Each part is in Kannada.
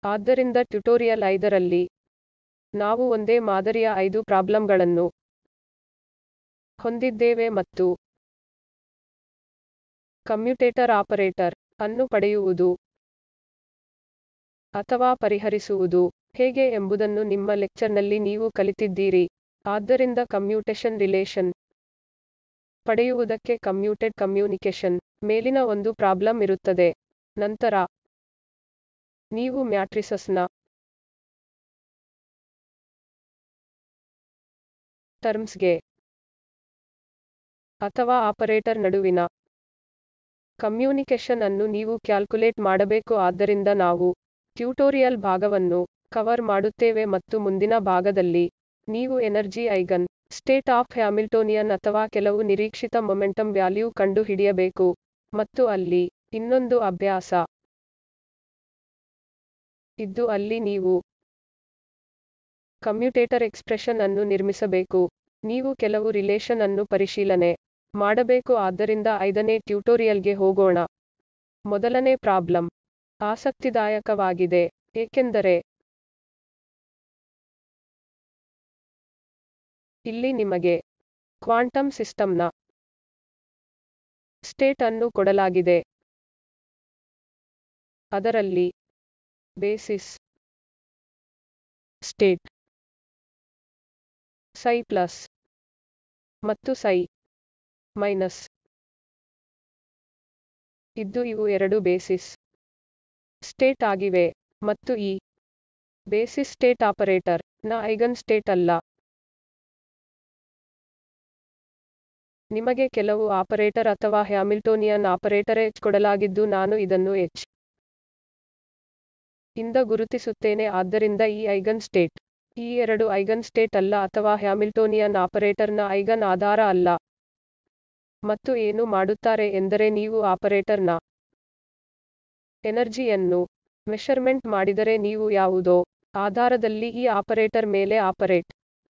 ಆದ್ದರಿಂದ ಟ್ಯುಟೋರಿಯಲ್ ಐದರಲ್ಲಿ ನಾವು ಒಂದೇ ಮಾದರಿಯ ಐದು ಪ್ರಾಬ್ಲಂಗಳನ್ನು ಹೊಂದಿದ್ದೇವೆ ಮತ್ತು ಕಮ್ಯುಟೇಟರ್ ಆಪರೇಟರ್ ಅನ್ನು ಪಡೆಯುವುದು ಅಥವಾ ಪರಿಹರಿಸುವುದು ಹೇಗೆ ಎಂಬುದನ್ನು ನಿಮ್ಮ ಲೆಕ್ಚರ್ನಲ್ಲಿ ನೀವು ಕಲಿತಿದ್ದೀರಿ ಆದ್ದರಿಂದ ಕಮ್ಯೂಟೇಶನ್ ರಿಲೇಶನ್ ಪಡೆಯುವುದಕ್ಕೆ ಕಮ್ಯೂಟೆಡ್ ಕಮ್ಯೂನಿಕೇಶನ್ ಮೇಲಿನ ಒಂದು ಪ್ರಾಬ್ಲಮ್ ಇರುತ್ತದೆ ನಂತರ ನೀವು ಮ್ಯಾಟ್ರಿಸಸ್ನ ಟರ್ಮ್ಸ್ಗೆ ಅಥವಾ ಆಪರೇಟರ್ ನಡುವಿನ ಕಮ್ಯೂನಿಕೇಶನ್ ಅನ್ನು ನೀವು ಕ್ಯಾಲ್ಕುಲೇಟ್ ಮಾಡಬೇಕು ಆದ್ದರಿಂದ ನಾವು ಟ್ಯುಟೋರಿಯಲ್ ಭಾಗವನ್ನು ಕವರ್ ಮಾಡುತ್ತೇವೆ ಮತ್ತು ಮುಂದಿನ ಭಾಗದಲ್ಲಿ ನೀವು energy eigen state of Hamiltonian ಅಥವಾ ಕೆಲವು ನಿರೀಕ್ಷಿತ ಮೊಮೆಂಟಮ್ ವ್ಯಾಲ್ಯೂ ಕಂಡು ಹಿಡಿಯಬೇಕು ಮತ್ತು ಅಲ್ಲಿ ಇನ್ನೊಂದು ಅಭ್ಯಾಸ ಇದ್ದು ಅಲ್ಲಿ ನೀವು ಕಮ್ಯುಟೇಟರ್ ಎಕ್ಸ್ಪ್ರೆಷನ್ ಅನ್ನು ನಿರ್ಮಿಸಬೇಕು ನೀವು ಕೆಲವು ರಿಲೇಶನ್ ಅನ್ನು ಪರಿಶೀಲನೆ ಮಾಡಬೇಕು ಆದ್ದರಿಂದ ಐದನೇ ಟ್ಯುಟೋರಿಯಲ್ಗೆ ಹೋಗೋಣ ಮೊದಲನೇ ಪ್ರಾಬ್ಲಮ್ ಆಸಕ್ತಿದಾಯಕವಾಗಿದೆ ಏಕೆಂದರೆ ಇಲ್ಲಿ ನಿಮಗೆ ಕ್ವಾಂಟಮ್ ಸಿಸ್ಟಮ್ನ ಸ್ಟೇಟ್ ಅನ್ನು ಕೊಡಲಾಗಿದೆ ಅದರಲ್ಲಿ ಬೇಸಿಸ್ ಸ್ಟೇಟ್ ಸೈ ಪ್ಲಸ್ ಮತ್ತು ಸೈ ಮೈನಸ್ ಇದ್ದು ಇವು ಎರಡು ಬೇಸಿಸ್ ಸ್ಟೇಟ್ ಆಗಿವೆ ಮತ್ತು ಈ ಬೇಸಿಸ್ ಸ್ಟೇಟ್ ಆಪರೇಟರ್ ನ ಐಗನ್ ಸ್ಟೇಟ್ ಅಲ್ಲ ನಿಮಗೆ ಕೆಲವು ಆಪರೇಟರ್ ಅಥವಾ ಹ್ಯಾಮಿಲ್ಟೋನಿಯನ್ ಆಪರೇಟರ್ ಎಚ್ ಕೊಡಲಾಗಿದ್ದು ನಾನು ಇದನ್ನು ಎಚ್ ಇಂದ ಗುರುತಿಸುತ್ತೇನೆ ಆದ್ದರಿಂದ ಈ ಐಗನ್ ಸ್ಟೇಟ್ ಈ ಎರಡು ಐಗನ್ ಸ್ಟೇಟ್ ಅಲ್ಲ ಅಥವಾ ಹ್ಯಾಮಿಲ್ಟೋನಿಯನ್ ಆಪರೇಟರ್ನ ಐಗನ್ ಆಧಾರ ಅಲ್ಲ ಮತ್ತು ಏನು ಮಾಡುತ್ತಾರೆ ಎಂದರೆ ನೀವು ಆಪರೇಟರ್ನ ಎನರ್ಜಿಯನ್ನು ಮೆಷರ್ಮೆಂಟ್ ಮಾಡಿದರೆ ನೀವು ಯಾವುದೋ ಆಧಾರದಲ್ಲಿ ಈ ಆಪರೇಟರ್ ಮೇಲೆ ಆಪರೇಟ್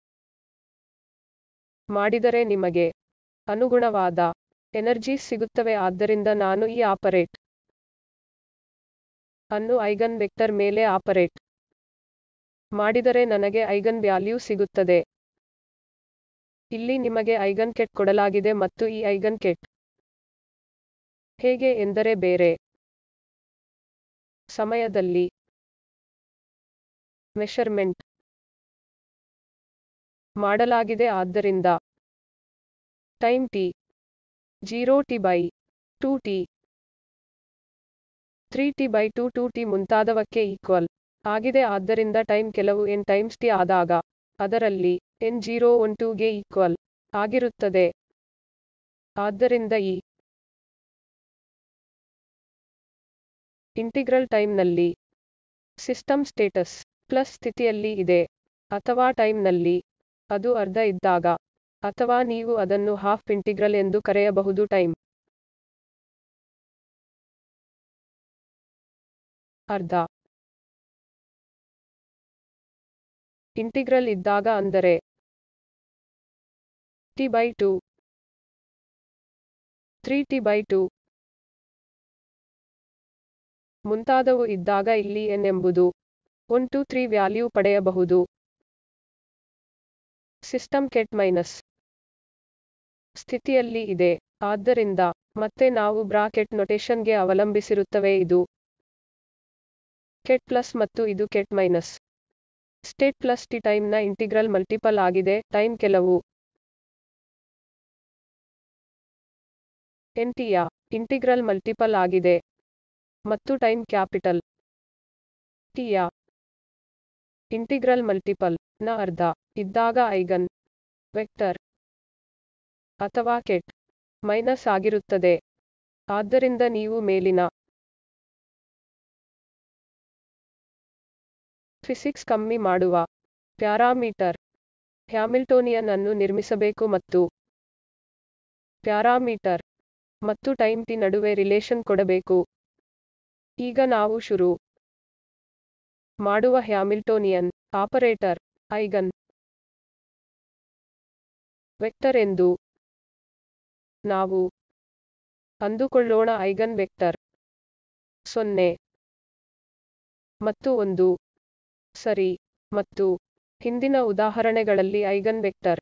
ಮಾಡಿದರೆ ನಿಮಗೆ ಅನುಗುಣವಾದ ಎನರ್ಜಿ ಸಿಗುತ್ತವೆ ಆದ್ದರಿಂದ ನಾನು ಈ ಆಪರೇಟ್ ಅನ್ನು ಐಗನ್ ವೆಕ್ಟರ್ ಮೇಲೆ ಆಪರೇಟ್ ಮಾಡಿದರೆ ನನಗೆ ಐಗನ್ ವ್ಯಾಲ್ಯೂ ಸಿಗುತ್ತದೆ ಇಲ್ಲಿ ನಿಮಗೆ ಐಗನ್ ಕೆಟ್ ಕೊಡಲಾಗಿದೆ ಮತ್ತು ಈ ಐಗನ್ ಕೆಟ್ ಹೇಗೆ ಎಂದರೆ ಬೇರೆ ಸಮಯದಲ್ಲಿ ಮೆಷರ್ಮೆಂಟ್ ಮಾಡಲಾಗಿದೆ ಆದ್ದರಿಂದ time T 0 T by 2 T 3 T by 2 2 T ಮುಂತಾದವಕ್ಕೆ ಈಕ್ವಲ್ ಆಗಿದೆ ಆದ್ದರಿಂದ ಟೈಮ್ ಕೆಲವು ಎನ್ ಟೈಮ್ಸ್ ಟಿ ಆದಾಗ ಅದರಲ್ಲಿ ಎನ್ 0 1 2 ಗೆ ಈಕ್ವಲ್ ಆಗಿರುತ್ತದೆ ಆದ್ದರಿಂದ ಈ ಇಂಟಿಗ್ರಲ್ ಟೈಮ್ನಲ್ಲಿ ಸಿಸ್ಟಮ್ ಸ್ಟೇಟಸ್ ಪ್ಲಸ್ ಸ್ಥಿತಿಯಲ್ಲಿ ಇದೆ ಅಥವಾ ಟೈಮ್ನಲ್ಲಿ ಅದು ಅರ್ಧ ಇದ್ದಾಗ ಅಥವಾ ನೀವು ಅದನ್ನು ಹಾಫ್ ಇಂಟಿಗ್ರಲ್ ಎಂದು ಕರೆಯಬಹುದು ಟೈಮ್ ಅರ್ಧ ಇಂಟಿಗ್ರಲ್ ಇದ್ದಾಗ ಅಂದರೆ T by two three T by two ಮುಂತಾದವು ಇದ್ದಾಗ ಇಲ್ಲಿ ಎನ್ ಎಂಬುದು ಒನ್ ಟು ತ್ರೀ ವ್ಯಾಲ್ಯೂ ಪಡೆಯಬಹುದು ಸಿಸ್ಟಮ್ ಕೆಟ್ ಮೈನಸ್ ಸ್ಥಿತಿಯಲ್ಲಿ ಇದೆ ಆದ್ದರಿಂದ ಮತ್ತೆ ನಾವು ಬ್ರಾಕೆಟ್ ನೊಟೇಶನ್ಗೆ ಅವಲಂಬಿಸಿರುತ್ತವೆ ಇದು ಕೆಟ್ ಪ್ಲಸ್ ಮತ್ತು ಇದು ket minus state plus T ಟೈಮ್ನ ಇಂಟಿಗ್ರಲ್ ಮಲ್ಟಿಪಲ್ ಆಗಿದೆ ಟೈಮ್ ಕೆಲವು ಎನ್ ಟಿಯ ಇಂಟಿಗ್ರಲ್ ಮಲ್ಟಿಪಲ್ ಆಗಿದೆ ಮತ್ತು ಟೈಮ್ ಕ್ಯಾಪಿಟಲ್ ಟಿಯ ಇಂಟಿಗ್ರಲ್ ಮಲ್ಟಿಪಲ್ ನ ಅರ್ಧ ಇದ್ದಾಗ ಐಗನ್ ವೆಕ್ಟರ್ ಅಥವಾ ಕೆಟ್ ಮೈನಸ್ ಆಗಿರುತ್ತದೆ ಆದ್ದರಿಂದ ನೀವು ಮೇಲಿನ ಫಿಸಿಕ್ಸ್ ಕಮ್ಮಿ ಮಾಡುವ ಪ್ಯಾರಾಮೀಟರ್ ಹ್ಯಾಮಿಲ್ಟೋನಿಯನ್ ಅನ್ನು ನಿರ್ಮಿಸಬೇಕು ಮತ್ತು ಪ್ಯಾರಾಮೀಟರ್ ಮತ್ತು ಟೈಮ್ ಟಿ ನಡುವೆ ರಿಲೇಶನ್ ಕೊಡಬೇಕು ಈಗ ನಾವು ಶುರು ಮಾಡುವ ಹ್ಯಾಮಿಲ್ಟೋನಿಯನ್ ಆಪರೇಟರ್ ಐಗನ್ ವೆಕ್ಟರ್ ಎಂದು ನಾವು ಅಂದುಕೊಳ್ಳೋಣ ಐಗನ್ ವೆಕ್ಟರ್ ಸೊನ್ನೆ ಮತ್ತು ಒಂದು ಸರಿ ಮತ್ತು ಹಿಂದಿನ ಉದಾಹರಣೆಗಳಲ್ಲಿ ಐಗನ್ ವೆಕ್ಟರ್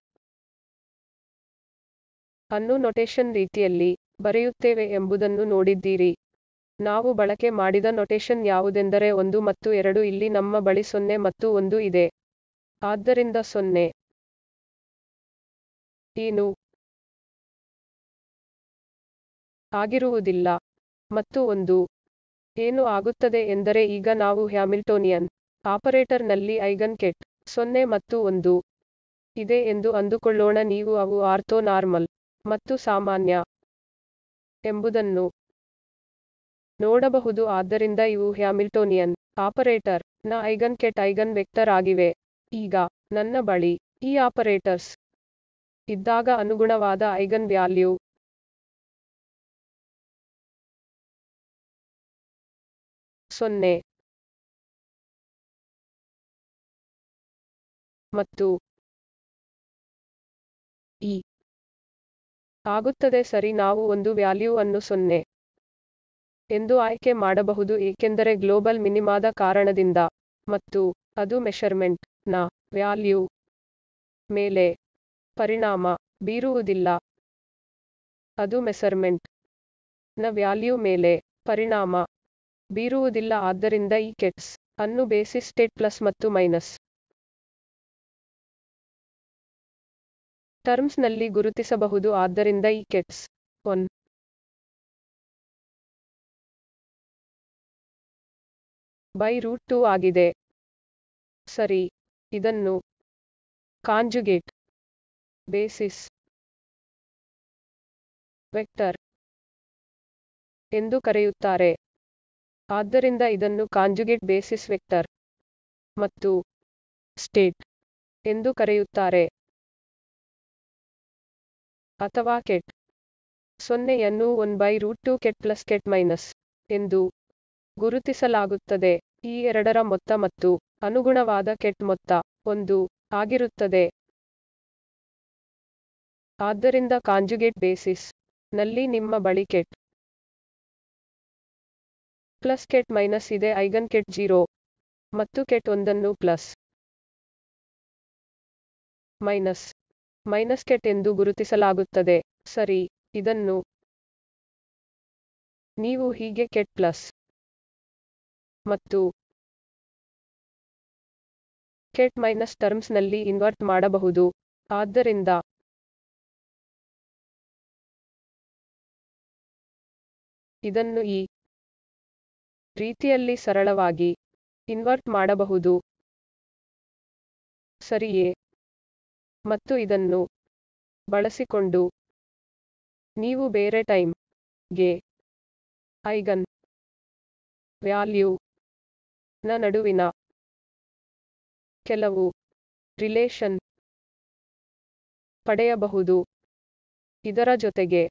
ಅನ್ನು ನೊಟೇಶನ್ ರೀತಿಯಲ್ಲಿ ಬರೆಯುತ್ತೇವೆ ಎಂಬುದನ್ನು ನೋಡಿದ್ದೀರಿ ನಾವು ಬಳಕೆ ಮಾಡಿದ ನೊಟೇಶನ್ ಯಾವುದೆಂದರೆ ಒಂದು ಮತ್ತು ಎರಡು ಇಲ್ಲಿ ನಮ್ಮ ಬಳಿ ಸೊನ್ನೆ ಮತ್ತು ಒಂದು ಇದೆ ಆದ್ದರಿಂದ ಸೊನ್ನೆ ಏನು ಆಗಿರುವುದಿಲ್ಲ ಮತ್ತು ಒಂದು ಏನು ಆಗುತ್ತದೆ ಎಂದರೆ ಈಗ ನಾವು ಹ್ಯಾಮಿಲ್ಟೋನಿಯನ್ ಆಪರೇಟರ್ನಲ್ಲಿ ಐಗನ್ ಕೆಟ್ ಸೊನ್ನೆ ಮತ್ತು ಒಂದು ಇದೆ ಎಂದು ಅಂದುಕೊಳ್ಳೋಣ ನೀವು ಅವು ಆರ್ಥೋನಾರ್ಮಲ್ ಮತ್ತು ಸಾಮಾನ್ಯ ಎಂಬುದನ್ನು ನೋಡಬಹುದು ಆದ್ದರಿಂದ ಇವು ಹ್ಯಾಮಿಲ್ಟೋನಿಯನ್ ಆಪರೇಟರ್ ನ ಐಗನ್ ಕೆಟ್ ಐಗನ್ ವೆಕ್ಟರ್ ಆಗಿವೆ ಈಗ ನನ್ನ ಬಳಿ ಈ ಆಪರೇಟರ್ಸ್ ಇದ್ದಾಗ ಅನುಗುಣವಾದ ಐಗನ್ ವ್ಯಾಲ್ಯೂ ಸೊನ್ನೆ ಮತ್ತು ಈ ಆಗುತ್ತದೆ ಸರಿ ನಾವು ಒಂದು ವ್ಯಾಲ್ಯೂ ಅನ್ನು ಸೊನ್ನೆ ಎಂದು ಆಯ್ಕೆ ಮಾಡಬಹುದು ಏಕೆಂದರೆ ಗ್ಲೋಬಲ್ ಮಿನಿಮಾದ ಕಾರಣದಿಂದ ಮತ್ತು ಅದು ಮೆಷರ್ಮೆಂಟ್ ನ ವ್ಯಾಲ್ಯೂ ಮೇಲೆ ಪರಿಣಾಮ ಬೀರುವುದಿಲ್ಲ ಅದು ಮೆಸರ್ಮೆಂಟ್ ನ ವ್ಯಾಲ್ಯೂ ಮೇಲೆ ಪರಿಣಾಮ ಬೀರುವುದಿಲ್ಲ ಆದ್ದರಿಂದ ಈ ಕೆಟ್ಸ್ ಅನ್ನು ಬೇಸಿಸ್ ಸ್ಟೇಟ್ ಪ್ಲಸ್ ಮತ್ತು ಮೈನಸ್ ಟರ್ಮ್ಸ್ ನಲ್ಲಿ ಗುರುತಿಸಬಹುದು ಆದ್ದರಿಂದ ಈ ಕೆಟ್ಸ್ 1 ಬೈ ರೂಟ್ 2 ಆಗಿದೆ ಸರಿ ಇದನ್ನು ಕಾಂಜುಗೇಟ್ ಬೇಸಿಸ್ ವೆಕ್ಟರ್ ಎಂದು ಕರೆಯುತ್ತಾರೆ ಆದ್ದರಿಂದ ಇದನ್ನು ಕಾಂಜುಗೇಟ್ ಬೇಸಿಸ್ ವೆಕ್ಟರ್ ಮತ್ತು ಸ್ಟೇಟ್ ಎಂದು ಕರೆಯುತ್ತಾರೆ ಅಥವಾ ಕೆಟ್ ಸೊನ್ನೆಯನ್ನು 1 ಬೈ ರೂಟ್ 2 ಕೆಟ್ ಪ್ಲಸ್ ಕೆಟ್ ಮೈನಸ್ ಎಂದು ಗುರುತಿಸಲಾಗುತ್ತದೆ ಈ ಎರಡರ ಮೊತ್ತ ಮತ್ತು ಅನುಗುಣವಾದ ಕೆಟ್ ಮೊತ್ತ ಒಂದು ಆಗಿರುತ್ತದೆ ಆದ್ದರಿಂದ ಕಾಂಜುಗೇಟ್ ಬೇಸಿಸ್ ನಲ್ಲಿ ನಿಮ್ಮ ಬಳಿ ಕೆಟ್ ಪ್ಲಸ್ ಕೆಟ್ ಮೈನಸ್ ಇದೆ ಐಗನ್ ಕೆಟ್ 0 ಮತ್ತು ಕೆಟ್ ಒಂದನ್ನು ಪ್ಲಸ್ ಮೈನಸ್ ಮೈನಸ್ ಕೆಟ್ ಎಂದು ಗುರುತಿಸಲಾಗುತ್ತದೆ ಸರಿ ಇದನ್ನು ನೀವು ಹೀಗೆ ಕೆಟ್ ಪ್ಲಸ್ ಮತ್ತು ಕೆಟ್ ಮೈನಸ್ ಟರ್ಮ್ಸ್ ನಲ್ಲಿ ಇನ್ವರ್ಟ್ ಮಾಡಬಹುದು ಆದ್ದರಿಂದ ಇದನ್ನು ಈ ರೀತಿಯಲ್ಲಿ ಸರಳವಾಗಿ ಇನ್ವರ್ಟ್ ಮಾಡಬಹುದು ಸರಿಯೇ ಮತ್ತು ಇದನ್ನು ಬಳಸಿಕೊಂಡು ನೀವು ಬೇರೆ ಟೈಮ್ ಗೆ ಐಗನ್ ವ್ಯಾಲ್ಯೂ ನ ನಡುವಿನ ಕೆಲವು ರಿಲೇಶನ್ ಪಡೆಯಬಹುದು ಇದರ ಜೊತೆಗೆ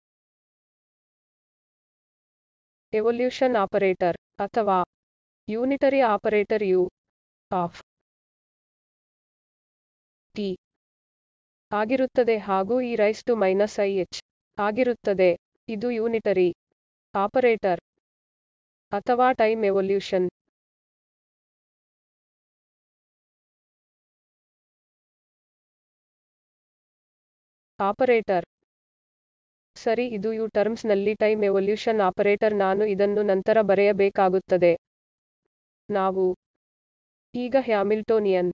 ಎವಲ್ಯೂಷನ್ ಆಪರೇಟರ್ ಅಥವಾ unitary operator U of T ಆಗಿರುತ್ತದೆ ಹಾಗೂ ಈ raise to minus I H ಆಗಿರುತ್ತದೆ ಇದು ಯೂನಿಟರಿ ಆಪರೇಟರ್ ಅಥವಾ ಟೈಮ್ ಎವಲ್ಯೂಷನ್ ಆಪರೇಟರ್ ಸರಿ ಇದು ಯು ಟರ್ಮ್ಸ್ ನಲ್ಲಿ ಟೈಮ್ ಎವಲ್ಯೂಷನ್ ಆಪರೇಟರ್ ನಾನು ಇದನ್ನು ನಂತರ ಬರೆಯಬೇಕಾಗುತ್ತದೆ ನಾವು ಈಗ Hamiltonian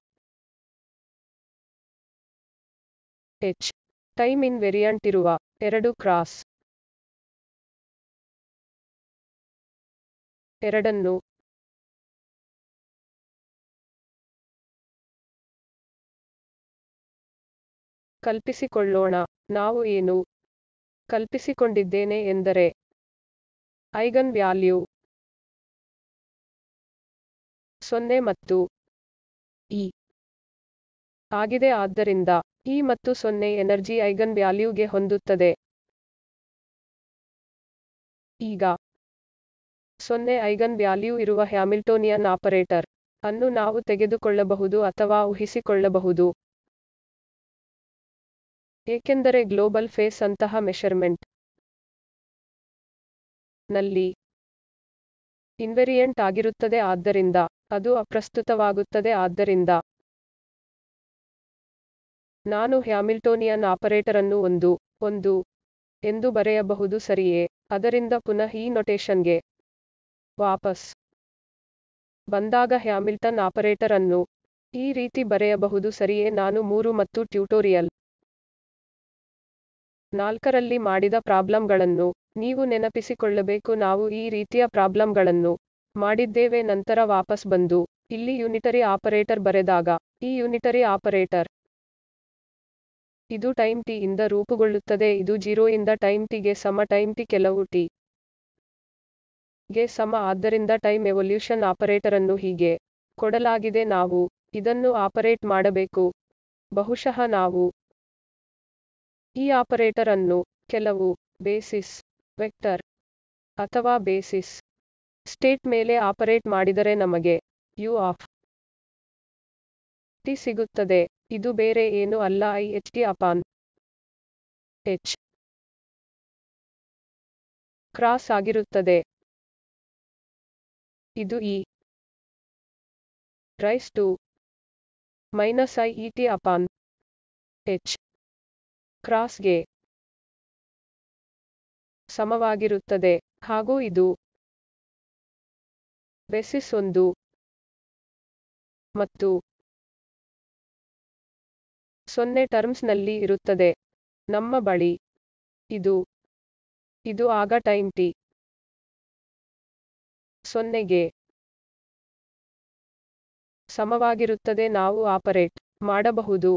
H time invariant ಇರುವ ಎರಡು ಕ್ರಾಸ್ ಎರಡನ್ನು ಕಲ್ಪಿಸಿಕೊಳ್ಳೋಣ ನಾವು ಏನು ಕಲ್ಪಿಸಿಕೊಂಡಿದ್ದೇನೆ ಎಂದರೆ ಐಗನ್ ವ್ಯಾಲ್ಯೂ ಸೊನ್ನೆ ಮತ್ತು ಇ ಆಗಿದೆ ಆದ್ದರಿಂದ ಇ ಮತ್ತು ಸೊನ್ನೆ ಎನರ್ಜಿ ಐಗನ್ ವ್ಯಾಲ್ಯೂಗೆ ಹೊಂದುತ್ತದೆ ಈಗ ಸೊನ್ನೆ ಐಗನ್ ವ್ಯಾಲ್ಯೂ ಇರುವ ಹ್ಯಾಮಿಲ್ಟೋನಿಯನ್ ಆಪರೇಟರ್ ಅನ್ನು ನಾವು ತೆಗೆದುಕೊಳ್ಳಬಹುದು ಅಥವಾ ಊಹಿಸಿಕೊಳ್ಳಬಹುದು ಏಕೆಂದರೆ ಗ್ಲೋಬಲ್ ಫೇಸ್ ಅಂತಹ ಮೆಷರ್ಮೆಂಟ್ ನಲ್ಲಿ ಇನ್ವೆರಿಯಂಟ್ ಆಗಿರುತ್ತದೆ ಆದ್ದರಿಂದ ಅದು ಅಪ್ರಸ್ತುತವಾಗುತ್ತದೆ ಆದ್ದರಿಂದ ನಾನು ಹ್ಯಾಮಿಲ್ಟೋನಿಯನ್ ಆಪರೇಟರನ್ನು ಒಂದು ಒಂದು ಎಂದು ಬರೆಯಬಹುದು ಸರಿಯೇ ಅದರಿಂದ ಪುನಃ ಈ ನೊಟೇಶನ್ಗೆ ವಾಪಸ್ ಬಂದಾಗ ಹ್ಯಾಮಿಲ್ಟನ್ ಆಪರೇಟರ್ ಅನ್ನು ಈ ರೀತಿ ಬರೆಯಬಹುದು ಸರಿಯೇ ನಾನು ಮೂರು ಮತ್ತು ಟ್ಯುಟೋರಿಯಲ್ ನಾಲ್ಕರಲ್ಲಿ ಮಾಡಿದ ಪ್ರಾಬ್ಲಮ್ಗಳನ್ನು ನೀವು ನೆನಪಿಸಿಕೊಳ್ಳಬೇಕು ನಾವು ಈ ರೀತಿಯ ಪ್ರಾಬ್ಲಮ್ಗಳನ್ನು ಮಾಡಿದ್ದೇವೆ ನಂತರ ವಾಪಸ್ ಬಂದು ಇಲ್ಲಿ ಯುನಿಟರಿ ಆಪರೇಟರ್ ಬರೆದಾಗ ಈ ಯುನಿಟರಿ ಆಪರೇಟರ್ ಇದು ಟೈಮ್ ಟಿ ಇಂದ ರೂಪುಗೊಳ್ಳುತ್ತದೆ ಇದು 0 ಇಂದ ಟೈಮ್ ಟಿ ಗೆ ಸಮ ಟೈಮ್ ಟಿ ಕೆಲವು ಟಿ ಗೆ ಸಮ ಆದ್ದರಿಂದ ಟೈಮ್ ಎವಲ್ಯೂಷನ್ ಆಪರೇಟರನ್ನು ಹೀಗೆ ಕೊಡಲಾಗಿದೆ ನಾವು ಇದನ್ನು ಆಪರೇಟ್ ಮಾಡಬೇಕು ಬಹುಶಃ ನಾವು ಈ ಆಪರೇಟರ್ ಅನ್ನು ಕೆಲವು ಬೇಸಿಸ್ ವೆಕ್ಟರ್ ಅಥವಾ ಬೇಸಿಸ್ ಸ್ಟೇಟ್ ಮೇಲೆ ಆಪರೇಟ್ ಮಾಡಿದರೆ ನಮಗೆ ಯು ಆಫ್ ಟಿ ಸಿಗುತ್ತದೆ ಇದು ಬೇರೆ ಏನು ಅಲ್ಲ I H T upon H cross ಆಗಿರುತ್ತದೆ ಇದು ಈ raise to minus I E T upon H ಕ್ರಾಸ್ಗೆ ಸಮವಾಗಿರುತ್ತದೆ ಹಾಗೂ ಇದು ಬೆಸಿಸ್ ಒಂದು ಮತ್ತು ಸೊನ್ನೆ ಟರ್ಮ್ಸ್ನಲ್ಲಿ ಇರುತ್ತದೆ ನಮ್ಮ ಬಳಿ ಇದು ಇದು ಆಗ ಟೈಮ್ ಟಿ ಸೊನ್ನೆಗೆ ಸಮವಾಗಿರುತ್ತದೆ ನಾವು ಆಪರೇಟ್ ಮಾಡಬಹುದು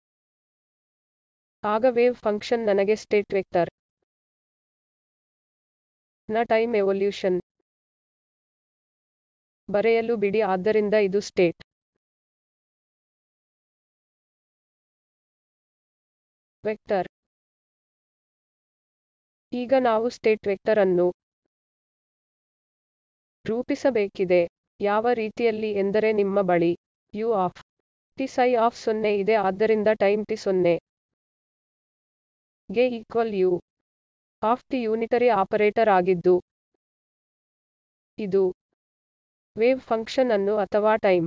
ಆಗ ವೇವ್ ಫಂಕ್ಷನ್ ನನಗೆ ಸ್ಟೇಟ್ ವೆಕ್ಟರ್ ನ ಟೈಮ್ ಎವಲ್ಯೂಷನ್ ಬರೆಯಲು ಬಿಡಿ ಆದ್ದರಿಂದ ಇದು ಸ್ಟೇಟ್ ವೆಕ್ಟರ್ ಈಗ ನಾವು ಸ್ಟೇಟ್ ವೆಕ್ಟರ್ ಅನ್ನು ರೂಪಿಸಬೇಕಿದೆ ಯಾವ ರೀತಿಯಲ್ಲಿ ಎಂದರೆ ನಿಮ್ಮ ಬಳಿ U of T psi of ಸೊನ್ನೆ ಇದೆ ಆದ್ದರಿಂದ ಟೈಮ್ ಟಿ ಸೊನ್ನೆ ಗೆ equal U of T unitary operator ಆಗಿದ್ದು ಇದು ವೇವ್ ಫಂಕ್ಷನ್ ಅನ್ನು ಅಥವಾ ಟೈಮ್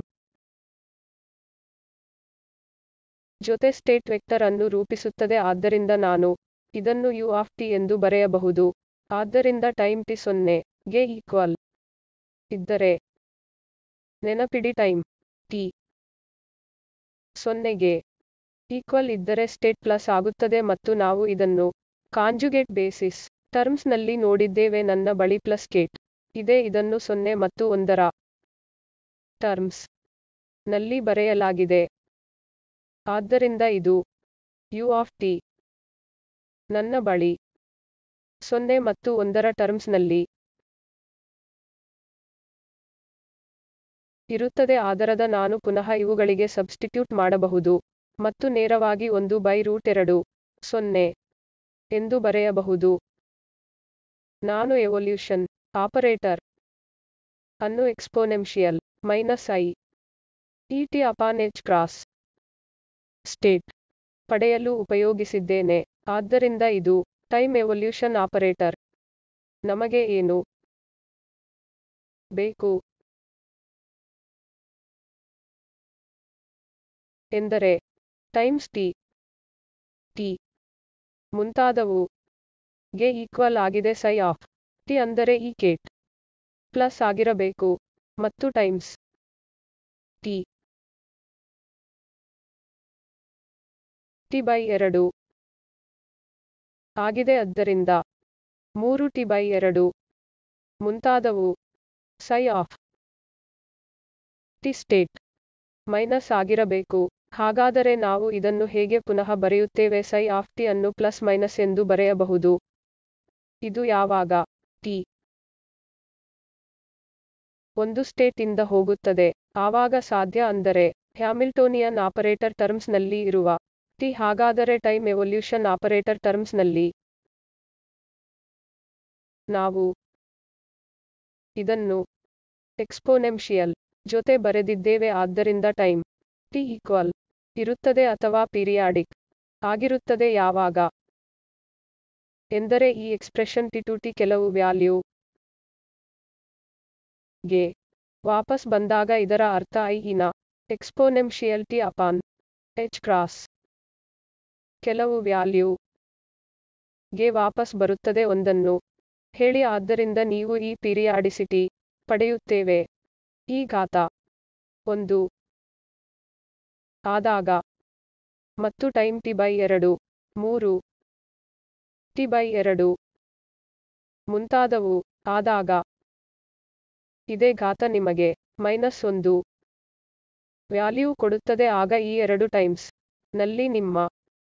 ಜೊತೆ ಸ್ಟೇಟ್ ವೆಕ್ಟರ್ ಅನ್ನು ರೂಪಿಸುತ್ತದೆ ಆದ್ದರಿಂದ ನಾನು ಇದನ್ನು ಯು ಆಫ್ ಟಿ ಎಂದು ಬರೆಯಬಹುದು ಆದ್ದರಿಂದ ಟೈಮ್ ಟಿ ಸೊನ್ನೆ ಗೆ ಈಕ್ವಲ್ ಇದ್ದರೆ ನೆನಪಿಡಿ ಟೈಮ್ ಟಿ ಸೊನ್ನೆಗೆ ಈಕ್ವಲ್ ಇದ್ದರೆ ಸ್ಟೇಟ್ ಪ್ಲಸ್ ಆಗುತ್ತದೆ ಮತ್ತು ನಾವು ಇದನ್ನು ಕಾಂಜುಗೇಟ್ ಬೇಸಿಸ್ ಟರ್ಮ್ಸ್ ನಲ್ಲಿ ನೋಡಿದ್ದೇವೆ ನನ್ನ ಬಳಿ ಪ್ಲಸ್ ಕೇಟ್ ಇದೆ ಇದನ್ನು ಸೊನ್ನೆ ಮತ್ತು ಒಂದರ ಟರ್ಮ್ಸ್ ನಲ್ಲಿ ಬರೆಯಲಾಗಿದೆ ಆದ್ದರಿಂದ ಇದು ಯು ಆಫ್ ಟಿ ನನ್ನ ಬಳಿ ಸೊನ್ನೆ ಮತ್ತು ಒಂದರ ಟರ್ಮ್ಸ್ ನಲ್ಲಿ ಇರುತ್ತದೆ ಆದರದ ನಾನು ಪುನಃ ಇವುಗಳಿಗೆ ಸಬ್ಸ್ಟಿಟ್ಯೂಟ್ ಮಾಡಬಹುದು ಮತ್ತು ನೇರವಾಗಿ ಒಂದು ಬೈ ರೂಟ್ ಎರಡು ಸೊನ್ನೆ ಎಂದು ಬರೆಯಬಹುದು ನಾನು ಎವಲ್ಯೂಷನ್ ಆಪರೇಟರ್ ಅನ್ನು exponential minus I E T upon H cross state ಪಡೆಯಲು ಉಪಯೋಗಿಸಿದ್ದೇನೆ ಆದ್ದರಿಂದ ಇದು ಟೈಮ್ ಎವಲ್ಯೂಷನ್ ಆಪರೇಟರ್ ನಮಗೆ ಏನು ಬೇಕು ಎಂದರೆ ಟೈಮ್ಸ್ ಟಿ ಟಿ ಮುಂತಾದವು ಗೆ ಈಕ್ವಲ್ ಆಗಿದೆ ಸೈ ಆಫ್ ಟಿ ಅಂದರೆ ಈ ಕೇಟ್ ಪ್ಲಸ್ ಆಗಿರಬೇಕು ಮತ್ತು ಟೈಮ್ಸ್ ಟಿ ಟಿ ಬೈ ಎರಡು ಆಗಿದೆ ಆದ್ದರಿಂದ ಮೂರು ಟಿ ಬೈ ಎರಡು ಮುಂತಾದವು ಸೈ ಆಫ್ ಟಿ ಸ್ಟೇಟ್ ಮೈನಸ್ ಆಗಿರಬೇಕು ಹಾಗಾದರೆ ನಾವು ಇದನ್ನು ಹೇಗೆ ಪುನಃ ಬರೆಯುತ್ತೇವೆ ಸೈ ಆಫ್ ಟಿ ಅನ್ನು ಪ್ಲಸ್ ಮೈನಸ್ ಎಂದು ಬರೆಯಬಹುದು ಇದು ಯಾವಾಗ ಟಿ ಒಂದು ಸ್ಟೇಟ್ ಇಂದ ಹೋಗುತ್ತದೆ ಆವಾಗ ಸಾಧ್ಯ ಅಂದರೆ ಹ್ಯಾಮಿಲ್ಟೋನಿಯನ್ ಆಪರೇಟರ್ ಟರ್ಮ್ಸ್ ನಲ್ಲಿ ಇರುವ ಟಿ ಹಾಗಾದರೆ ಟೈಮ್ ಎವಲ್ಯೂಷನ್ ಆಪರೇಟರ್ ಟರ್ಮ್ಸ್ ನಲ್ಲಿ ನಾವು ಇದನ್ನು ಎಕ್ಸ್ಪೋನೆನ್ಷಿಯಲ್ ಜೊತೆ ಬರೆದಿದ್ದೇವೆ ಆದ್ದರಿಂದ ಟೈಮ್ ಟಿ ಈಕ್ವಲ್ ಇರುತ್ತದೆ ಅಥವಾ ಪೀರಿಯಾಡಿಕ್ ಆಗಿರುತ್ತದೆ ಯಾವಾಗ ಎಂದರೆ ಈ ಎಕ್ಸ್ಪ್ರೆಷನ್ ಟಿ ಟು ಟಿ ಕೆಲವು ವ್ಯಾಲ್ಯೂ ಗೆ ವಾಪಸ್ ಬಂದಾಗ ಇದರ ಅರ್ಥ i ಇನ exponential T upon h cross ಕೆಲವು ವ್ಯಾಲ್ಯೂ ಗೆ ವಾಪಸ್ ಬರುತ್ತದೆ ಒಂದನ್ನು ಹೇಳಿ ಆದ್ದರಿಂದ ನೀವು ಈ ಪೀರಿಯಾಡಿಸಿಟಿ ಪಡೆಯುತ್ತೇವೆ ಈ ಘಾತ ಒಂದು ಆದಾಗ ಮತ್ತು ಟೈಮ್ ಟಿ ಬೈ ಎರಡು ಮೂರು ಟಿ ಬೈ ಎರಡು ಮುಂತಾದವು ಆದಾಗ ಇದೇ ಘಾತ ನಿಮಗೆ ಮೈನಸ್ ಒಂದು ವ್ಯಾಲ್ಯೂ ಕೊಡುತ್ತದೆ ಆಗ ಈ ಎರಡು ಟೈಮ್ಸ್ ನಲ್ಲಿ ನಿಮ್ಮ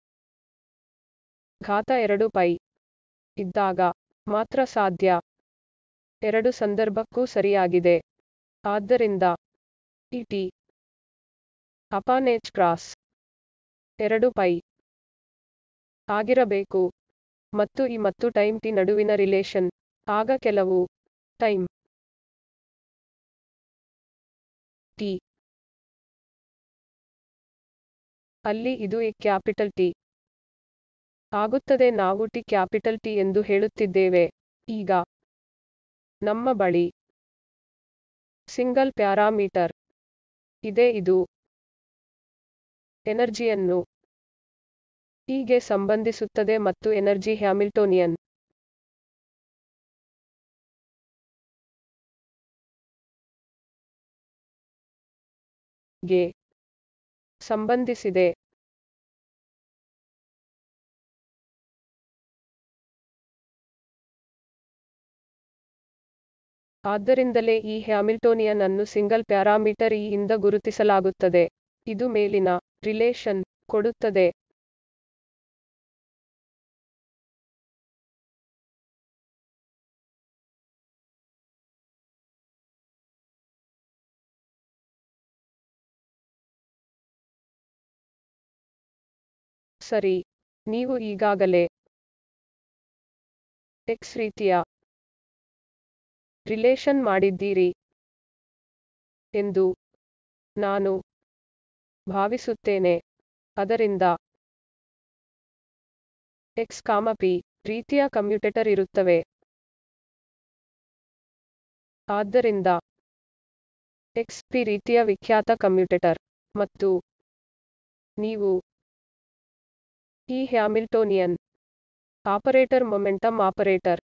ಘಾತ ಎರಡು ಪೈ ಇದ್ದಾಗ ಮಾತ್ರ ಸಾಧ್ಯ ಎರಡು ಸಂದರ್ಭಕ್ಕೂ ಸರಿಯಾಗಿದೆ ಆದ್ದರಿಂದ ಈ ಟಿ ಅಪಾನ್ ಎಚ್ ಕ್ರಾಸ್ ಎರಡು ಪೈ ಆಗಿರಬೇಕು ಮತ್ತು ಈ ಮತ್ತು ಟೈಮ್ ಟಿ ನಡುವಿನ ರಿಲೇಶನ್ ಆಗ ಕೆಲವು ಟೈಮ್ ಟಿ ಅಲ್ಲಿ ಇದು ಎ ಕ್ಯಾಪಿಟಲ್ ಟಿ ಆಗುತ್ತದೆ ನಾವು ಟಿ ಕ್ಯಾಪಿಟಲ್ ಟಿ ಎಂದು ಹೇಳುತ್ತಿದ್ದೇವೆ ಈಗ ನಮ್ಮ ಬಳಿ ಸಿಂಗಲ್ ಪ್ಯಾರಾಮೀಟರ್ ಇದೆ ಇದು ಎನರ್ಜಿಯನ್ನು ಗೆ ಸಂಬಂಧಿಸುತ್ತದೆ ಮತ್ತು ಎನರ್ಜಿ ಹ್ಯಾಮಿಲ್ಟೋನಿಯನ್ ಗೆ ಸಂಬಂಧಿಸಿದೆ ಆದ್ದರಿಂದಲೇ ಈ ಹ್ಯಾಮಿಲ್ಟೋನಿಯನ್ ಅನ್ನು ಸಿಂಗಲ್ ಪ್ಯಾರಾಮೀಟರ್ ಇ ಇಂದ ಗುರುತಿಸಲಾಗುತ್ತದೆ ಇದು ಮೇಲಿನ ರಿಲೇಶನ್ ಕೊಡುತ್ತದೆ ಸರಿ ನೀವು ಈಗಾಗಲೇ ಎಕ್ಸ್ ರೀತಿಯ ರಿಲೇಶನ್ ಮಾಡಿದ್ದೀರಿ ಎಂದು ನಾನು ಭಾವಿಸುತ್ತೇನೆ ಅದರಿಂದ ಎಕ್ಸ್ ಕಾಮ ಪಿ ರೀತಿಯ ಕಮ್ಯುಟೇಟರ್ ಇರುತ್ತವೆ ಆದ್ದರಿಂದ ಎಕ್ಸ್ ಪಿ ರೀತಿಯ ವಿಖ್ಯಾತ ಕಮ್ಯುಟೇಟರ್ ಮತ್ತು ನೀವು ಈ ಹ್ಯಾಮಿಲ್ಟೋನಿಯನ್ ಆಪರೇಟರ್ ಮೊಮೆಂಟಮ್ ಆಪರೇಟರ್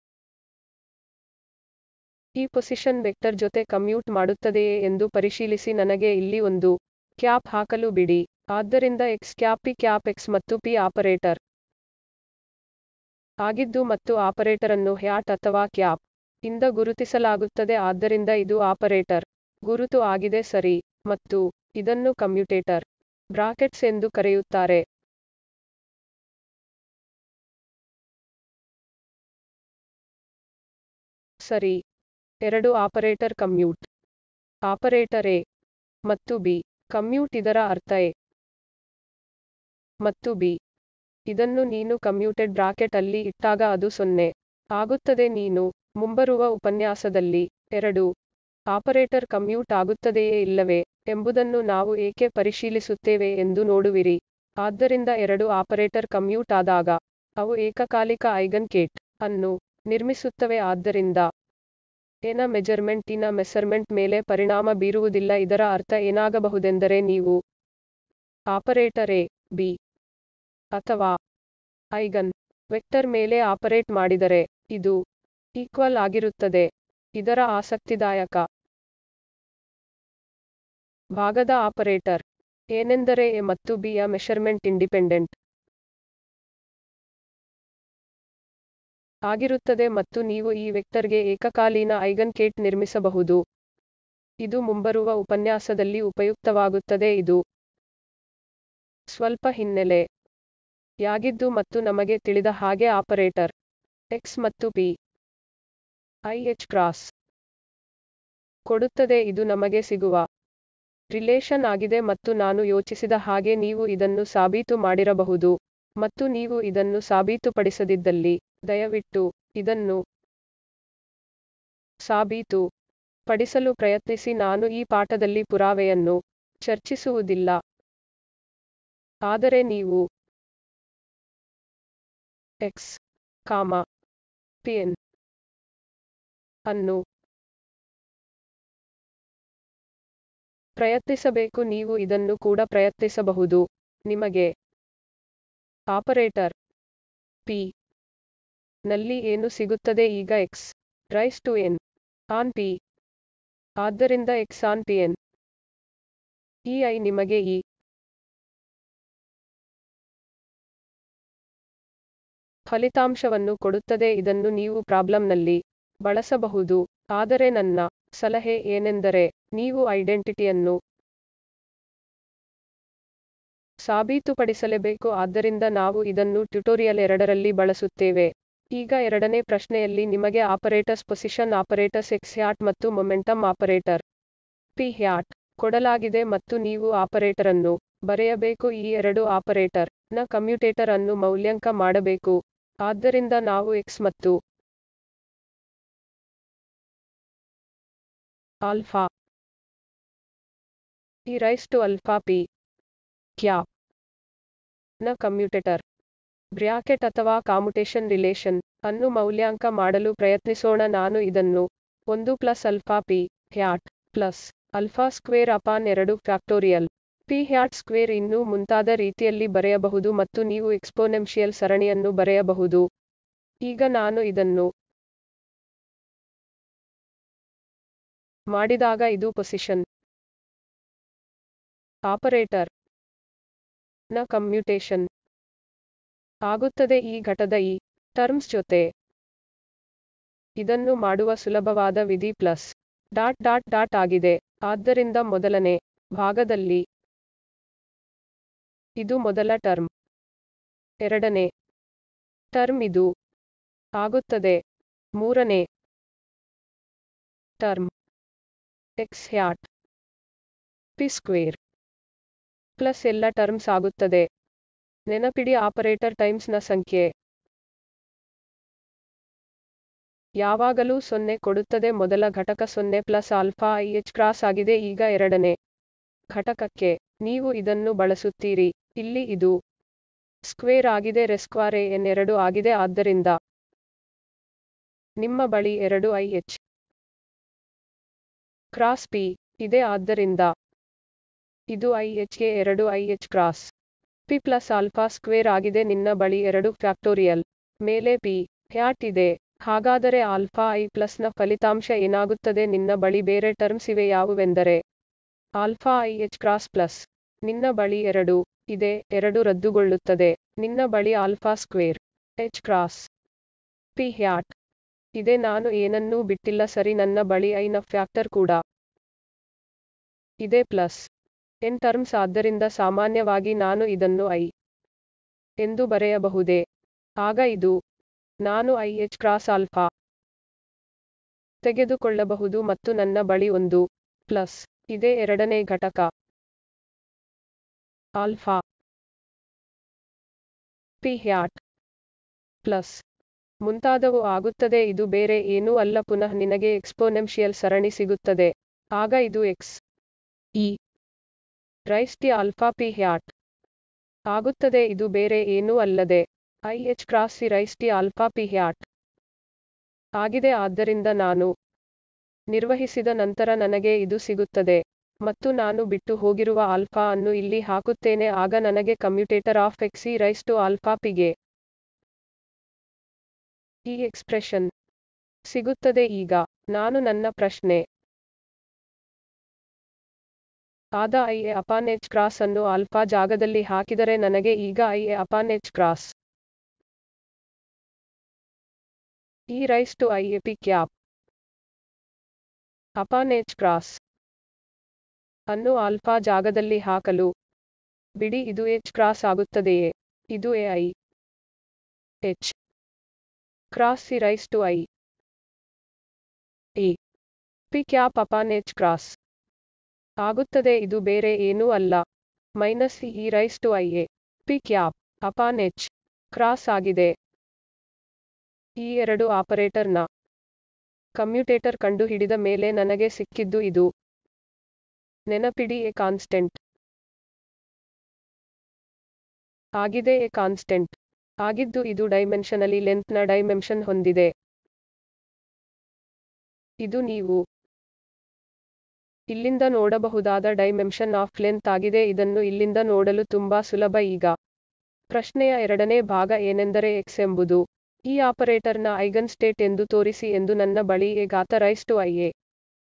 ಈ ಪೊಸಿಷನ್ ವೆಕ್ಟರ್ ಜೊತೆ ಕಮ್ಯೂಟ್ ಮಾಡುತ್ತದೆಯೇ ಎಂದು ಪರಿಶೀಲಿಸಿ ನನಗೆ ಇಲ್ಲಿ ಒಂದು ಕ್ಯಾಪ್ ಹಾಕಲು ಬಿಡಿ ಆದ್ದರಿಂದ X cap P cap X ಮತ್ತು ಪಿ ಆಪರೇಟರ್ ಆಗಿದ್ದು ಮತ್ತು ಆಪರೇಟರನ್ನು ಹ್ಯಾಟ್ ಅಥವಾ ಕ್ಯಾಪ್ ಇಂದ ಗುರುತಿಸಲಾಗುತ್ತದೆ ಆದ್ದರಿಂದ ಇದು ಆಪರೇಟರ್ ಗುರುತು ಆಗಿದೆ ಸರಿ ಮತ್ತು ಇದನ್ನು ಕಮ್ಯುಟೇಟರ್ ಬ್ರಾಕೆಟ್ಸ್ ಎಂದು ಕರೆಯುತ್ತಾರೆ ಸರಿ ಎರಡು ಆಪರೇಟರ್ ಕಮ್ಯೂಟ್ ಆಪರೇಟರ್ ಎ ಮತ್ತು ಬಿ ಕಮ್ಯೂಟ್ ಇದರ ಅರ್ಥ ಎ ಮತ್ತು ಬಿ ಇದನ್ನು ನೀನು ಕಮ್ಯೂಟೆಡ್ ಬ್ರಾಕೆಟ್ ಅಲ್ಲಿ ಇಟ್ಟಾಗ ಅದು ಸೊನ್ನೆ ಆಗುತ್ತದೆ ನೀನು ಮುಂಬರುವ ಉಪನ್ಯಾಸದಲ್ಲಿ ಎರಡು ಆಪರೇಟರ್ ಕಮ್ಯೂಟ್ ಆಗುತ್ತದೆಯೇ ಇಲ್ಲವೇ ಎಂಬುದನ್ನು ನಾವು ಏಕೆ ಪರಿಶೀಲಿಸುತ್ತೇವೆ ಎಂದು ನೋಡುವಿರಿ ಆದ್ದರಿಂದ ಎರಡು ಆಪರೇಟರ್ ಕಮ್ಯೂಟ್ ಆದಾಗ ಅವು ಏಕಕಾಲಿಕ ಐಗನ್ ಕೇಟ್ ಅನ್ನು ನಿರ್ಮಿಸುತ್ತವೆ ಆದ್ದರಿಂದ ಎನ ಮೆಜರ್ಮೆಂಟ್ ಇನ ಮೆಸರ್ಮೆಂಟ್ ಮೇಲೆ ಪರಿಣಾಮ ಬೀರುವುದಿಲ್ಲ ಇದರ ಅರ್ಥ ಏನಾಗಬಹುದೆಂದರೆ ನೀವು ಆಪರೇಟರ್ ಎ ಬಿ ಅಥವಾ ಐಗನ್ ವೆಕ್ಟರ್ ಮೇಲೆ ಆಪರೇಟ್ ಮಾಡಿದರೆ ಇದು ಈಕ್ವಲ್ ಆಗಿರುತ್ತದೆ ಇದರ ಆಸಕ್ತಿದಾಯಕ ಭಾಗದ ಆಪರೇಟರ್ ಏನೆಂದರೆ ಎ ಮತ್ತು ಬಿ ಯ ಮೆಷರ್ಮೆಂಟ್ ಇಂಡಿಪೆಂಡೆಂಟ್ ಆಗಿರುತ್ತದೆ ಮತ್ತು ನೀವು ಈ ವೆಕ್ಟರ್ಗೆ ಏಕಕಾಲೀನ ಐಗನ್ ಕೇಟ್ ನಿರ್ಮಿಸಬಹುದು ಇದು ಮುಂಬರುವ ಉಪನ್ಯಾಸದಲ್ಲಿ ಉಪಯುಕ್ತವಾಗುತ್ತದೆ ಇದು ಸ್ವಲ್ಪ ಹಿನ್ನೆಲೆ ಯಾಗಿದ್ದು ಮತ್ತು ನಮಗೆ ತಿಳಿದ ಹಾಗೆ ಆಪರೇಟರ್ ಎಕ್ಸ್ ಮತ್ತು ಪಿ ಐ ಎಚ್ ಕ್ರಾಸ್ ಕೊಡುತ್ತದೆ ಇದು ನಮಗೆ ಸಿಗುವ ರಿಲೇಶನ್ ಆಗಿದೆ ಮತ್ತು ನಾನು ಯೋಚಿಸಿದ ಹಾಗೆ ನೀವು ಇದನ್ನು ಸಾಬೀತು ಮಾಡಿರಬಹುದು ಮತ್ತು ನೀವು ಇದನ್ನು ಸಾಬೀತುಪಡಿಸದಿದ್ದಲ್ಲಿ ದಯವಿಟ್ಟು ಇದನ್ನು ಸಾಬೀತು ಪಡಿಸಲು ಪ್ರಯತ್ನಿಸಿ ನಾನು ಈ ಪಾಠದಲ್ಲಿ ಪುರಾವೆಯನ್ನು ಚರ್ಚಿಸುವುದಿಲ್ಲ ಆದರೆ ನೀವು ಎಕ್ಸ್ ಕಾಮ ಪಿಎನ್ ಅನ್ನು ಪ್ರಯತ್ನಿಸಬೇಕು ನೀವು ಇದನ್ನು ಕೂಡ ಪ್ರಯತ್ನಿಸಬಹುದು ನಿಮಗೆ ಆಪರೇಟರ್ ಪಿ ನಲ್ಲಿ ಏನು ಸಿಗುತ್ತದೆ ಈಗ X raise to N on P ಆದ್ದರಿಂದ ಎಕ್ಸ್ ಆನ್ ಪಿ ಎನ್ ಈ ಐ ನಿಮಗೆ ಈ ಫಲಿತಾಂಶವನ್ನು ಕೊಡುತ್ತದೆ ಇದನ್ನು ನೀವು ಪ್ರಾಬ್ಲಮ್ನಲ್ಲಿ ಬಳಸಬಹುದು ಆದರೆ ನನ್ನ ಸಲಹೆ ಏನೆಂದರೆ ನೀವು ಐಡೆಂಟಿಟಿಯನ್ನು ಸಾಬೀತುಪಡಿಸಲೇಬೇಕು ಆದ್ದರಿಂದ ನಾವು ಇದನ್ನು ಟ್ಯುಟೋರಿಯಲ್ ಎರಡರಲ್ಲಿ ಬಳಸುತ್ತೇವೆ ಈಗ ಎರಡನೇ ಪ್ರಶ್ನೆಯಲ್ಲಿ ನಿಮಗೆ operators position operators X hat ಮತ್ತು ಮೊಮೆಂಟಮ್ ಆಪರೇಟರ್ ಪಿ ಹ್ಯಾಟ್ ಕೊಡಲಾಗಿದೆ ಮತ್ತು ನೀವು ಆಪರೇಟರನ್ನು ಬರೆಯಬೇಕು ಈ ಎರಡು ಆಪರೇಟರ್ ನ ಕಮ್ಯುಟೇಟರ್ ಅನ್ನು ಮೌಲ್ಯಾಂಕ ಮಾಡಬೇಕು ಆದ್ದರಿಂದ ನಾವು ಎಕ್ಸ್ ಮತ್ತು ಆಲ್ಫಾ ಈ raise to alpha P cap ನ ಕಮ್ಯುಟೇಟರ್ ಬ್ರ್ಯಾಕೆಟ್ ಅಥವಾ ಕಾಮುಟೇಷನ್ ರಿಲೇಷನ್ ಅನ್ನು ಮೌಲ್ಯಾಂಕ ಮಾಡಲು ಪ್ರಯತ್ನಿಸೋಣ ನಾನು ಇದನ್ನು ಒಂದು plus alpha P hat plus alpha square upon ಎರಡು ಫ್ಯಾಕ್ಟೋರಿಯಲ್ ಪಿ ಹ್ಯಾಟ್ ಸ್ಕ್ವೇರ್ ಇನ್ನೂ ಮುಂತಾದ ರೀತಿಯಲ್ಲಿ ಬರೆಯಬಹುದು ಮತ್ತು ನೀವು ಎಕ್ಸ್ಪೋನೆನ್ಷಿಯಲ್ ಸರಣಿಯನ್ನು ಬರೆಯಬಹುದು ಈಗ ನಾನು ಇದನ್ನು ಮಾಡಿದಾಗ ಇದು ಪೊಸಿಷನ್ ಆಪರೇಟರ್ ನ ಕಮ್ಯುಟೇಷನ್ ಆಗುತ್ತದೆ ಈ ಘಟದ ಈ ಟರ್ಮ್ಸ್ ಜೊತೆ ಇದನ್ನು ಮಾಡುವ ಸುಲಭವಾದ ವಿಧಿ ಪ್ಲಸ್ ಡಾಟ್ ಡಾಟ್ ಡಾಟ್ ಆಗಿದೆ ಆದ್ದರಿಂದ ಮೊದಲನೇ ಭಾಗದಲ್ಲಿ ಇದು ಮೊದಲ ಟರ್ಮ್ ಎರಡನೇ ಟರ್ಮ್ ಇದು ಆಗುತ್ತದೆ ಮೂರನೇ term X hat P square plus ಎಲ್ಲ ಟರ್ಮ್ಸ್ ಆಗುತ್ತದೆ ನೆನಪಿಡಿ ಆಪರೇಟರ್ ಟೈಮ್ಸ್ ನ ಸಂಖ್ಯೆ ಯಾವಾಗಲೂ ಸೊನ್ನೆ ಕೊಡುತ್ತದೆ ಮೊದಲ ಘಟಕ ಸೊನ್ನೆ plus alpha I H cross ಆಗಿದೆ ಈಗ ಎರಡನೇ ಘಟಕಕ್ಕೆ ನೀವು ಇದನ್ನು ಬಳಸುತ್ತೀರಿ ಇಲ್ಲಿ ಇದು ಸ್ಕ್ವೇರ್ ಆಗಿದೆ ರೆಸ್ಕ್ವಾರೆ ಎನ್ ಎರಡು ಆಗಿದೆ ಆದ್ದರಿಂದ ನಿಮ್ಮ ಬಳಿ ಎರಡು ಐ ಎಚ್ ಕ್ರಾಸ್ ಪಿ ಇದೆ ಆದ್ದರಿಂದ ಇದು ಐ ಎಚ್ಗೆ ಎರಡು I H cross P plus alpha square ಆಗಿದೆ ನಿನ್ನ ಬಳಿ ಎರಡು ಫ್ಯಾಕ್ಟೋರಿಯಲ್ ಮೇಲೆ ಪಿ ಹ್ಯಾಟ್ ಇದೆ ಹಾಗಾದರೆ ಆಲ್ಫಾ ಐ ಪ್ಲಸ್ನ ಫಲಿತಾಂಶ ಏನಾಗುತ್ತದೆ ನಿನ್ನ ಬಳಿ ಬೇರೆ ಟರ್ಮ್ಸ್ ಇವೆ ಯಾವುವೆಂದರೆ alpha I H cross plus ನಿನ್ನ ಬಳಿ ಎರಡು ಇದೆ ಎರಡು ರದ್ದುಗೊಳ್ಳುತ್ತದೆ ನಿನ್ನ ಬಳಿ alpha square H cross P hat ಇದೆ ನಾನು ಏನನ್ನೂ ಬಿಟ್ಟಿಲ್ಲ ಸರಿ ನನ್ನ ಬಳಿ ಐ ನ ಫ್ಯಾಕ್ಟರ್ ಕೂಡ ಇದೆ ಪ್ಲಸ್ ಎನ್ ಟರ್ಮ್ಸ್ ಆದ್ದರಿಂದ ಸಾಮಾನ್ಯವಾಗಿ ನಾನು ಇದನ್ನು ಐ ಎಂದು ಬರೆಯಬಹುದೇ ಆಗ ಇದು ನಾನು ಐ ಎಚ್ ಕ್ರಾಸ್ ಆಲ್ಫಾ ತೆಗೆದುಕೊಳ್ಳಬಹುದು ಮತ್ತು ನನ್ನ ಬಳಿ ಒಂದು ಪ್ಲಸ್ ಇದೆ ಎರಡನೇ ಘಟಕ ಆಲ್ಫಾ ಪಿ ಹ್ಯಾಟ್ ಪ್ಲಸ್ ಮುಂತಾದವು ಆಗುತ್ತದೆ ಇದು ಬೇರೆ ಏನೂ ಅಲ್ಲ ಪುನಃ ನಿನಗೆ ಎಕ್ಸ್ಪೋನೆನ್ಷಿಯಲ್ ಸರಣಿ ಸಿಗುತ್ತದೆ ಆಗ ಇದು X E raise to alpha P hat ಆಗುತ್ತದೆ ಇದು ಬೇರೆ ಏನೂ ಅಲ್ಲದೆ I H cross C raise to alpha P hat ಆಗಿದೆ ಆದ್ದರಿಂದ ನಾನು ನಿರ್ವಹಿಸಿದ ನಂತರ ನನಗೆ ಇದು ಸಿಗುತ್ತದೆ ಮತ್ತು ನಾನು ಬಿಟ್ಟು ಹೋಗಿರುವ ಆಲ್ಫಾ ಅನ್ನು ಇಲ್ಲಿ ಹಾಕುತ್ತೇನೆ ಆಗ ನನಗೆ commutator of X E raise to alpha ಪಿಗೆ ಈ ಎಕ್ಸ್ಪ್ರೆಷನ್ ಸಿಗುತ್ತದೆ ಈಗ ನಾನು ನನ್ನ ಪ್ರಶ್ನೆ ಆದ I A upon H cross ಅನ್ನು ಆಲ್ಫಾ ಜಾಗದಲ್ಲಿ ಹಾಕಿದರೆ ನನಗೆ ಈಗ I A upon H cross E raise to I A P cap upon H cross ಅನ್ನು ಆಲ್ಫಾ ಜಾಗದಲ್ಲಿ ಹಾಕಲು ಬಿಡಿ ಇದು ಎಚ್ ಕ್ರಾಸ್ ಆಗುತ್ತದೆಯೇ ಇದು A I H cross C raise to I A P cap upon H cross ಆಗುತ್ತದೆ ಇದು ಬೇರೆ ಏನೂ ಅಲ್ಲ minus E raise to I A P cap upon H cross ಆಗಿದೆ ಈ ಎರಡು ಆಪರೇಟರ್ನ ಕಮ್ಯುಟೇಟರ್ ಕಂಡುಹಿಡಿದ ಮೇಲೆ ನನಗೆ ಸಿಕ್ಕಿದ್ದು ಇದು ನೆನಪಿಡಿ ಎ ಕಾನ್ಸ್ಟೆಂಟ್ ಆಗಿದೆ ಎ ಕಾನ್ಸ್ಟೆಂಟ್ ಆಗಿದ್ದು ಇದು ಡೈಮೆನ್ಷನಲಿ ಲೆಂತ್ನ ಡೈಮೆನ್ಷನ್ ಹೊಂದಿದೆ ಇದು ನೀವು ಇಲ್ಲಿಂದ ನೋಡಬಹುದಾದ ಡೈಮೆನ್ಷನ್ ಆಫ್ ಲೆಂತ್ ಆಗಿದೆ ಇದನ್ನು ಇಲ್ಲಿಂದ ನೋಡಲು ತುಂಬಾ ಸುಲಭ ಈಗ ಪ್ರಶ್ನೆಯ ಎರಡನೇ ಭಾಗ ಏನೆಂದರೆ x ಎಂಬುದು ಈ ಆಪರೇಟರ್ನ ಐಗನ್ ಸ್ಟೇಟ್ ಎಂದು ತೋರಿಸಿ ಎಂದು ನನ್ನ ಬಳಿ ಎ ಘಾತ raise to I A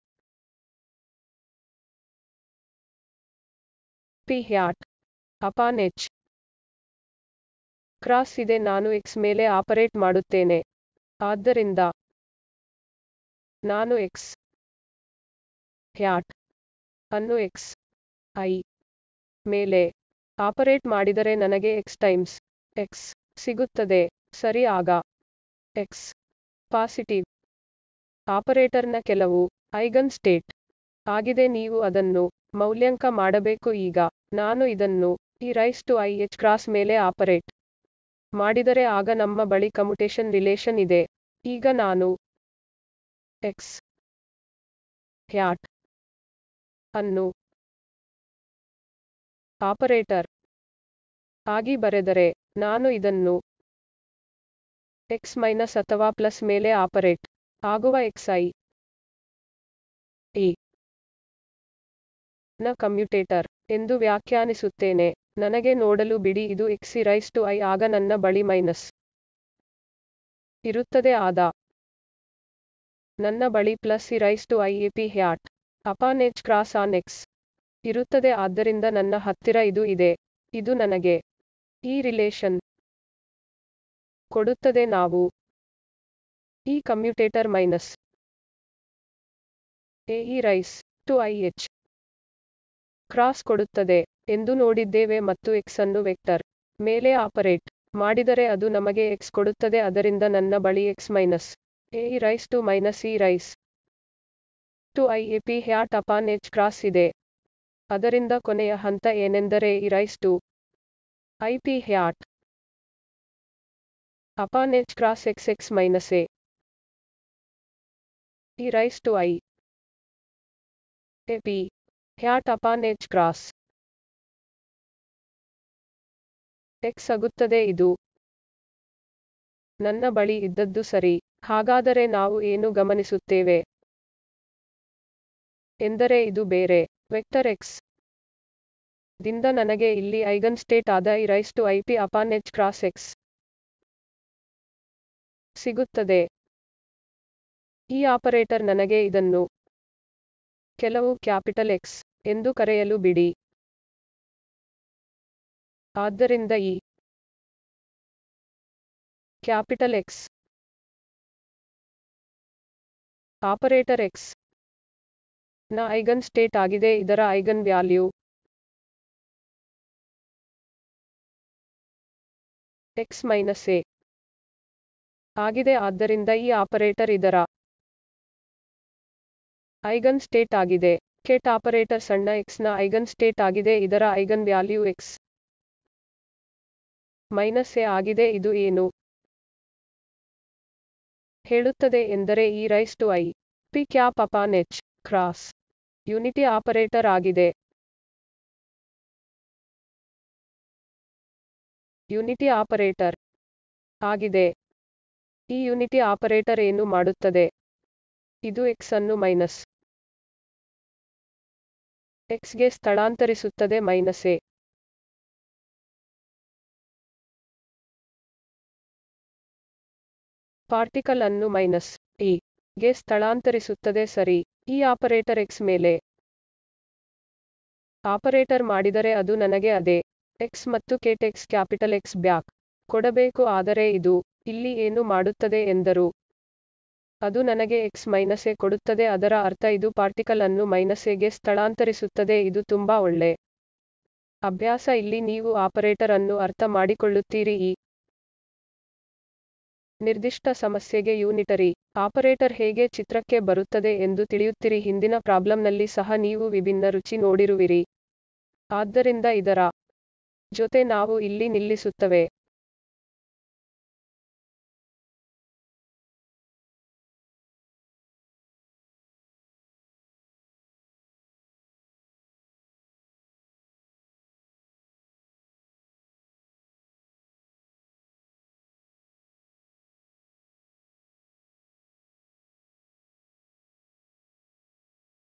P hat upon H cross ಇದೆ ನಾನು x ಮೇಲೆ ಆಪರೇಟ್ ಮಾಡುತ್ತೇನೆ ಆದ್ದರಿಂದ ನಾನು x ಹ್ಯಾಟ್ ಅನ್ನು x i ಮೇಲೆ ಆಪರೇಟ್ ಮಾಡಿದರೆ ನನಗೆ x ಟೈಮ್ಸ್ x ಸಿಗುತ್ತದೆ ಸರಿ ಆಗ x ಪಾಸಿಟಿವ್ ಆಪರೇಟರ್ನ ಕೆಲವು ಐಗನ್ ಸ್ಟೇಟ್ ಆಗಿದೆ ನೀವು ಅದನ್ನು ಮೌಲ್ಯಾಂಕ ಮಾಡಬೇಕು ಈಗ ನಾನು ಇದನ್ನು E raise to I H cross ಮೇಲೆ ಆಪರೇಟ್ ಮಾಡಿದರೆ ಆಗ ನಮ್ಮ ಬಳಿ ಕಮ್ಯುಟೇಶನ್ ರಿಲೇಶನ್ ಇದೆ ಈಗ ನಾನು x ಹ್ಯಾಟ್ ಅನ್ನು ಆಪರೇಟರ್ ಆಗಿ ಬರೆದರೆ ನಾನು ಇದನ್ನು x ಮೈನಸ್ ಅಥವಾ ಪ್ಲಸ್ ಮೇಲೆ ಆಪರೇಟ್ ಆಗುವ xi ಈ ನ ಕಮ್ಯುಟೇಟರ್ ಎಂದು ವ್ಯಾಖ್ಯಾನಿಸುತ್ತೇನೆ ನನಗೆ ನೋಡಲು ಬಿಡಿ ಇದು x ರೈಸ್ ಟು i ಆಗ ನನ್ನ ಬಳಿ ಮೈನಸ್ ಇರುತ್ತದೆ ಆದ ನನ್ನ ಬಳಿ plus E raise to I A P hat upon H cross on X ಇರುತ್ತದೆ ಆದ್ದರಿಂದ ನನ್ನ ಹತ್ತಿರ ಇದು ಇದೆ ಇದು ನನಗೆ ಈ ರಿಲೇಶನ್ ಕೊಡುತ್ತದೆ ನಾವು ಈ commutator minus A E raise to I H cross ಕೊಡುತ್ತದೆ ಎಂದು ನೋಡಿದ್ದೇವೆ ಮತ್ತು x ಅನ್ನು ವೆಕ್ಟರ್ ಮೇಲೆ ಆಪರೇಟ್ ಮಾಡಿದರೆ ಅದು ನಮಗೆ x ಕೊಡುತ್ತದೆ ಅದರಿಂದ ನನ್ನ ಬಳಿ x minus A E raise to minus E raise to I A P hat upon H cross ಇದೆ ಅದರಿಂದ ಕೊನೆಯ ಹಂತ ಏನೆಂದರೆ E raise to I P hat upon H cross X X minus A E raise to I A P hat upon H cross X ಆಗುತ್ತದೆ ಇದು ನನ್ನ ಬಳಿ ಇದ್ದದ್ದು ಸರಿ ಹಾಗಾದರೆ ನಾವು ಏನು ಗಮನಿಸುತ್ತೇವೆ ಎಂದರೆ ಇದು ಬೇರೆ ವೆಕ್ಟರ್ ಎಕ್ಸ್ ದಿಂದ ನನಗೆ ಇಲ್ಲಿ ಐಗನ್ ಸ್ಟೇಟ್ ಆದ E raise to I P upon H cross X ಸಿಗುತ್ತದೆ ಈ ಆಪರೇಟರ್ ನನಗೆ ಇದನ್ನು ಕೆಲವು ಕ್ಯಾಪಿಟಲ್ ಎಕ್ಸ್ ಎಂದು ಕರೆಯಲು ಬಿಡಿ ಆದ್ದರಿಂದ ಈ ಕ್ಯಾಪಿಟಲ್ ಎಕ್ಸ್ ಆಪರೇಟರ್ ಎಕ್ಸ್ ನ ಐಗನ್ ಸ್ಟೇಟ್ ಆಗಿದೆ ಇದರ eigen value X minus A ಆಗಿದೆ ಆದ್ದರಿಂದ ಈ ಆಪರೇಟರ್ ಇದರ ಐಗನ್ ಸ್ಟೇಟ್ ಆಗಿದೆ ಕೆಟ್ ಆಪರೇಟರ್ ಸಣ್ಣ x ನ ಐಗನ್ ಸ್ಟೇಟ್ ಆಗಿದೆ ಇದರ eigen value x minus A ಆಗಿದೆ ಇದು ಏನು ಹೇಳುತ್ತದೆ ಎಂದರೆ E raise to I P cap upon H cross unity operator ಆಗಿದೆ ಯುನಿಟಿ ಆಪರೇಟರ್ ಆಗಿದೆ ಈ ಯುನಿಟಿ ಆಪರೇಟರ್ ಏನು ಮಾಡುತ್ತದೆ ಇದು x ಅನ್ನು ಮೈನಸ್ x ಗೆ ಸ್ಥಳಾಂತರಿಸುತ್ತದೆ ಮೈನಸ್ ಎ ಪಾರ್ಟಿಕಲ್ ಅನ್ನು ಮೈನಸ್ ಇ ಗೆ ಸ್ಥಳಾಂತರಿಸುತ್ತದೆ ಸರಿ ಈ ಆಪರೇಟರ್ x ಮೇಲೆ ಆಪರೇಟರ್ ಮಾಡಿದರೆ ಅದು ನನಗೆ ಅದೇ x ಮತ್ತು ಕೆಟ್ x ಕ್ಯಾಪಿಟಲ್ X ಬ್ಯಾಕ್ ಕೊಡಬೇಕು ಆದರೆ ಇದು ಇಲ್ಲಿ ಏನು ಮಾಡುತ್ತದೆ ಎಂದರು ಅದು ನನಗೆ x ಮೈನಸ್ ಎ ಕೊಡುತ್ತದೆ ಅದರ ಅರ್ಥ ಇದು ಪಾರ್ಟಿಕಲ್ ಅನ್ನು ಮೈನಸ್ ಎ ಗೆ ಸ್ಥಳಾಂತರಿಸುತ್ತದೆ ಇದು ತುಂಬಾ ಒಳ್ಳೆ ಅಭ್ಯಾಸ ಇಲ್ಲಿ ನೀವು ಆಪರೇಟರ್ ಅನ್ನು ಅರ್ಥ ಮಾಡಿಕೊಳ್ಳುತ್ತೀರಿ ಈ ನಿರ್ದಿಷ್ಟ ಸಮಸ್ಯೆಗೆ ಯೂನಿಟರಿ ಆಪರೇಟರ್ ಹೇಗೆ ಚಿತ್ರಕ್ಕೆ ಬರುತ್ತದೆ ಎಂದು ತಿಳಿಯುತ್ತೀರಿ ಹಿಂದಿನ ಪ್ರಾಬ್ಲಮ್ನಲ್ಲಿ ಸಹ ನೀವು ವಿಭಿನ್ನ ರುಚಿ ನೋಡಿರುವಿರಿ ಆದ್ದರಿಂದ ಇದರ ಜೊತೆ ನಾವು ಇಲ್ಲಿ ನಿಲ್ಲಿಸುತ್ತವೆ